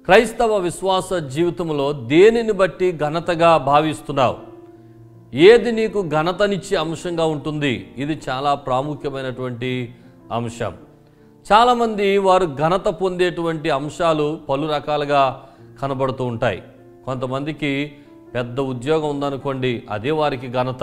క్రైస్తవ విశ్వాస జీవితంలో దేనిని బట్టి ఘనతగా భావిస్తున్నావు ఏది నీకు ఘనతనిచ్చే అంశంగా ఉంటుంది ఇది చాలా ప్రాముఖ్యమైనటువంటి అంశం చాలామంది వారు ఘనత పొందేటువంటి అంశాలు పలు రకాలుగా కనబడుతూ ఉంటాయి కొంతమందికి పెద్ద ఉద్యోగం ఉందనుకోండి అదే వారికి ఘనత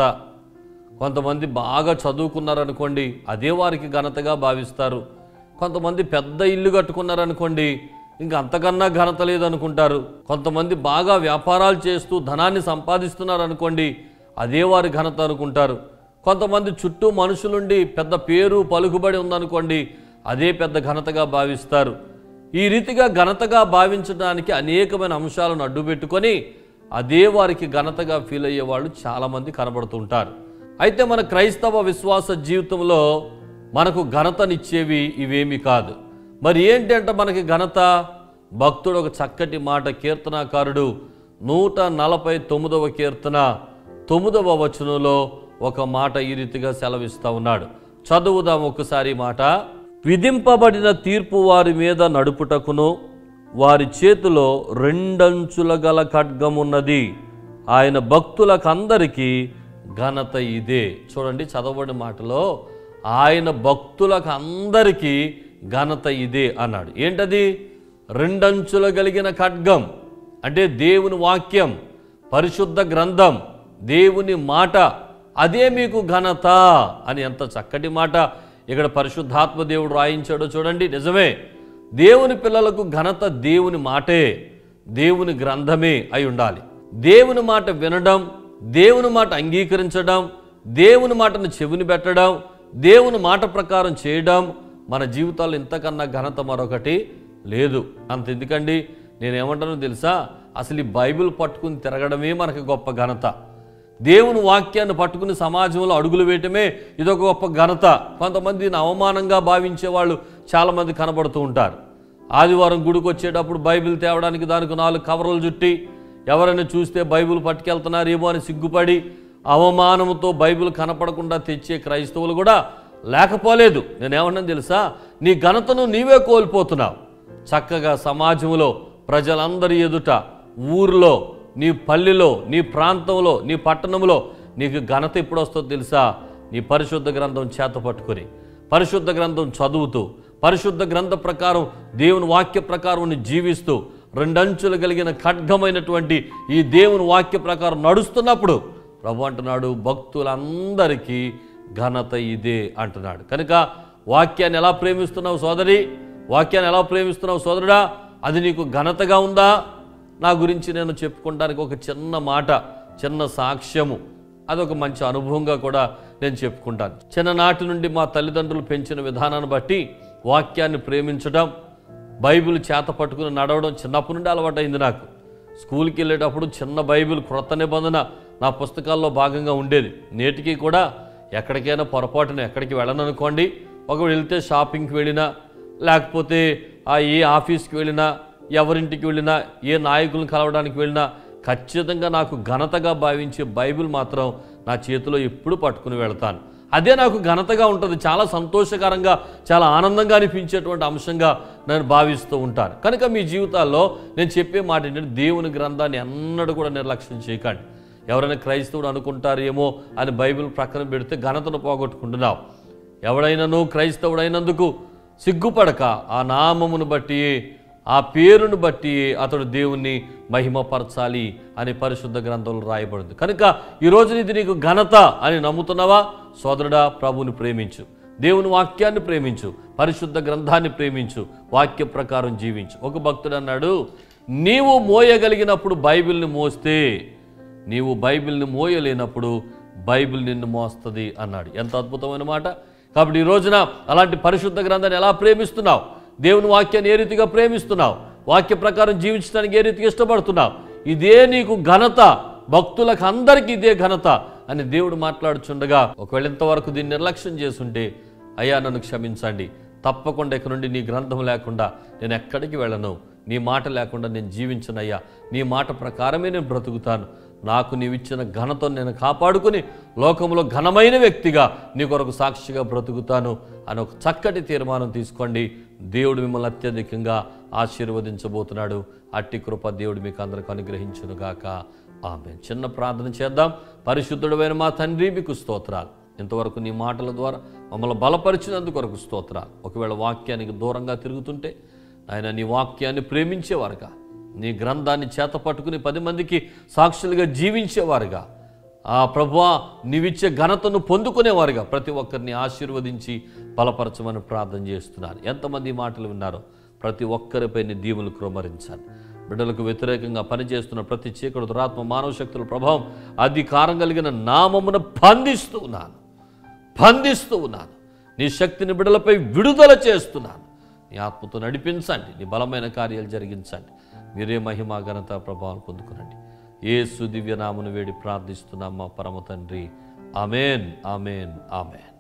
కొంతమంది బాగా చదువుకున్నారనుకోండి అదే వారికి ఘనతగా భావిస్తారు కొంతమంది పెద్ద ఇల్లు కట్టుకున్నారనుకోండి ఇంకా అంతకన్నా ఘనత లేదనుకుంటారు కొంతమంది బాగా వ్యాపారాలు చేస్తూ ధనాన్ని సంపాదిస్తున్నారనుకోండి అదే వారి ఘనత అనుకుంటారు కొంతమంది చుట్టూ మనుషులుండి పెద్ద పేరు పలుకుబడి ఉందనుకోండి అదే పెద్ద ఘనతగా భావిస్తారు ఈ రీతిగా ఘనతగా భావించడానికి అనేకమైన అంశాలను అడ్డుపెట్టుకొని అదే వారికి ఘనతగా ఫీల్ అయ్యే వాళ్ళు చాలామంది కనబడుతుంటారు అయితే మన క్రైస్తవ విశ్వాస జీవితంలో మనకు ఘనతనిచ్చేవి ఇవేమి కాదు మరి ఏంటంటే మనకి ఘనత భక్తుడు ఒక చక్కటి మాట కీర్తనాకారుడు నూట నలభై తొమ్మిదవ కీర్తన తొమ్మిదవ వచనంలో ఒక మాట ఈ రీతిగా సెలవిస్తా ఉన్నాడు చదువుదాం ఒకసారి ఈ మాట విధింపబడిన తీర్పు వారి మీద నడుపుటకును వారి చేతిలో రెండంచుల గల ఖడ్గమున్నది ఆయన భక్తులకందరికీ ఘనత ఇదే చూడండి చదవబడిన మాటలో ఆయన భక్తులకు అందరికీ ఘనత ఇదే అన్నాడు ఏంటది రెండంచుల కలిగిన ఖడ్గం అంటే దేవుని వాక్యం పరిశుద్ధ గ్రంథం దేవుని మాట అదే మీకు ఘనత అని ఎంత చక్కటి మాట ఇక్కడ పరిశుద్ధాత్మ దేవుడు రాయించాడో చూడండి నిజమే దేవుని పిల్లలకు ఘనత దేవుని మాటే దేవుని గ్రంథమే అయి ఉండాలి దేవుని మాట వినడం దేవుని మాట అంగీకరించడం దేవుని మాటను చెవిని పెట్టడం దేవుని మాట ప్రకారం చేయడం మన జీవితాల్లో ఇంతకన్నా ఘనత మరొకటి లేదు అంత ఎందుకండి నేనేమంటానో తెలుసా అసలు ఈ బైబిల్ పట్టుకుని తిరగడమే మనకి గొప్ప ఘనత దేవుని వాక్యాన్ని పట్టుకుని సమాజంలో అడుగులు వేయటమే ఇదొక గొప్ప ఘనత కొంతమంది దీన్ని అవమానంగా భావించే వాళ్ళు చాలామంది కనబడుతూ ఉంటారు ఆదివారం గుడికి వచ్చేటప్పుడు బైబిల్ తేవడానికి దానికి నాలుగు కవర్లు చుట్టి ఎవరైనా చూస్తే బైబిల్ పట్టుకెళ్తున్నారేమో అని సిగ్గుపడి అవమానంతో బైబిల్ కనపడకుండా తెచ్చే క్రైస్తవులు కూడా లేకపోలేదు నేనేమన్నాను తెలుసా నీ ఘనతను నీవే కోల్పోతున్నావు చక్కగా సమాజంలో ప్రజలందరి ఎదుట ఊర్లో నీ పల్లెలో నీ ప్రాంతంలో నీ పట్టణంలో నీకు ఘనత ఎప్పుడు వస్తుందో తెలుసా నీ పరిశుద్ధ గ్రంథం చేత పట్టుకొని పరిశుద్ధ గ్రంథం చదువుతూ పరిశుద్ధ గ్రంథ ప్రకారం దేవుని వాక్య ప్రకారం నీ జీవిస్తూ రెండంచులు కలిగిన ఖడ్గమైనటువంటి ఈ దేవుని వాక్య ప్రకారం నడుస్తున్నప్పుడు ప్రభు అంటున్నాడు భక్తులందరికీ ఘనత ఇదే అంటున్నాడు కనుక వాక్యాన్ని ఎలా ప్రేమిస్తున్నావు సోదరి వాక్యాన్ని ఎలా ప్రేమిస్తున్నావు సోదరుడా అది నీకు ఘనతగా ఉందా నా గురించి నేను చెప్పుకోవడానికి ఒక చిన్న మాట చిన్న సాక్ష్యము అదొక మంచి అనుభవంగా కూడా నేను చెప్పుకుంటాను చిన్ననాటి నుండి మా తల్లిదండ్రులు పెంచిన విధానాన్ని బట్టి వాక్యాన్ని ప్రేమించడం బైబిల్ చేత పట్టుకుని నడవడం చిన్నప్పటి నుండి అలవాటైంది నాకు స్కూల్కి వెళ్ళేటప్పుడు చిన్న బైబిల్ క్రొత్త నిబంధన నా పుస్తకాల్లో భాగంగా ఉండేది నేటికి కూడా ఎక్కడికైనా పొరపాటున ఎక్కడికి వెళ్ళను అనుకోండి ఒక వెళ్తే షాపింగ్కి వెళ్ళినా లేకపోతే ఆ ఏ ఆఫీస్కి వెళ్ళినా ఎవరింటికి వెళ్ళినా ఏ నాయకులను కలవడానికి వెళ్ళినా ఖచ్చితంగా నాకు ఘనతగా భావించే బైబిల్ మాత్రం నా చేతిలో ఎప్పుడు పట్టుకుని వెళ్తాను అదే నాకు ఘనతగా ఉంటుంది చాలా సంతోషకరంగా చాలా ఆనందంగా అనిపించేటువంటి అంశంగా నేను భావిస్తూ ఉంటాను కనుక మీ జీవితాల్లో నేను చెప్పే మాట ఏంటంటే దేవుని గ్రంథాన్ని ఎన్నడూ కూడా నిర్లక్ష్యం చేయకండి ఎవరైనా క్రైస్తవుడు అనుకుంటారేమో అని బైబిల్ ప్రక్కన పెడితే ఘనతను పోగొట్టుకుంటున్నావు ఎవడైనాను క్రైస్తవుడైనందుకు సిగ్గుపడక ఆ నామమును బట్టి ఆ పేరును బట్టి అతడు దేవుణ్ణి మహిమపరచాలి అని పరిశుద్ధ గ్రంథంలో రాయబడింది కనుక ఈ రోజు ఇది నీకు ఘనత అని నమ్ముతున్నావా సోదరుడా ప్రభువుని ప్రేమించు దేవుని వాక్యాన్ని ప్రేమించు పరిశుద్ధ గ్రంథాన్ని ప్రేమించు వాక్య ప్రకారం జీవించు ఒక భక్తుడు అన్నాడు నీవు మోయగలిగినప్పుడు బైబిల్ని మోస్తే నీవు బైబిల్ని మోయలేనప్పుడు బైబిల్ నిన్ను మోస్తుంది అన్నాడు ఎంత అద్భుతమైన మాట కాబట్టి ఈ రోజున అలాంటి పరిశుద్ధ గ్రంథాన్ని ఎలా ప్రేమిస్తున్నావు దేవుని వాక్యాన్ని ఏ రీతిగా ప్రేమిస్తున్నావు వాక్య ప్రకారం జీవించడానికి ఏ రీతిగా ఇష్టపడుతున్నావు ఇదే నీకు ఘనత భక్తులకు అందరికీ ఇదే ఘనత అని దేవుడు మాట్లాడుచుండగా ఒకవేళ ఇంతవరకు దీన్ని నిర్లక్ష్యం చేసుంటే అయ్యా నన్ను క్షమించండి తప్పకుండా ఇక నుండి నీ గ్రంథం లేకుండా నేను ఎక్కడికి వెళ్ళను నీ మాట లేకుండా నేను జీవించనయ్యా నీ మాట ప్రకారమే నేను బ్రతుకుతాను నాకు నీవిచ్చిన ఘనతను నేను కాపాడుకుని లోకంలో ఘనమైన వ్యక్తిగా నీ కొరకు సాక్షిగా బ్రతుకుతాను అని ఒక చక్కటి తీర్మానం తీసుకోండి దేవుడు మిమ్మల్ని అత్యధికంగా ఆశీర్వదించబోతున్నాడు అట్టి కృప దేవుడు మీకు అందరికి అనుగ్రహించునుగాక ఆమె చిన్న ప్రార్థన చేద్దాం పరిశుద్ధుడమైన మా తండ్రి మీకు స్తోత్రాలు ఇంతవరకు నీ మాటల ద్వారా మమ్మల్ని బలపరిచినందుకు వరకు స్తోత్రాలు ఒకవేళ వాక్యానికి దూరంగా తిరుగుతుంటే ఆయన నీ వాక్యాన్ని ప్రేమించేవారుగా నీ గ్రంథాన్ని చేత పట్టుకుని పది మందికి సాక్షులుగా జీవించేవారుగా ఆ ప్రభువా నీవిచ్చే ఘనతను పొందుకునేవారుగా ప్రతి ఒక్కరిని ఆశీర్వదించి బలపరచమని ప్రార్థన చేస్తున్నాను ఎంతమంది ఈ మాటలు విన్నారో ప్రతి ఒక్కరిపై నీ దీవులు క్రమరించాలి బిడ్డలకు వ్యతిరేకంగా పనిచేస్తున్న ప్రతి చీకటి దురాత్మ మానవ శక్తుల ప్రభావం అధికారం కలిగిన నామమున బంధిస్తూ ఉన్నాను బంధిస్తూ ఉన్నాను నీ శక్తిని బిడలపై విడుదల చేస్తున్నాను నీ ఆత్మతో నడిపించండి నీ బలమైన కార్యాలు జరిగించండి మీరే మహిమ ఘనత ప్రభావం పొందుకునండి ఏ సుదివ్య నామను వేడి ప్రార్థిస్తున్నాం మా పరమ తండ్రి ఆమెన్ ఆమెన్ ఆమెన్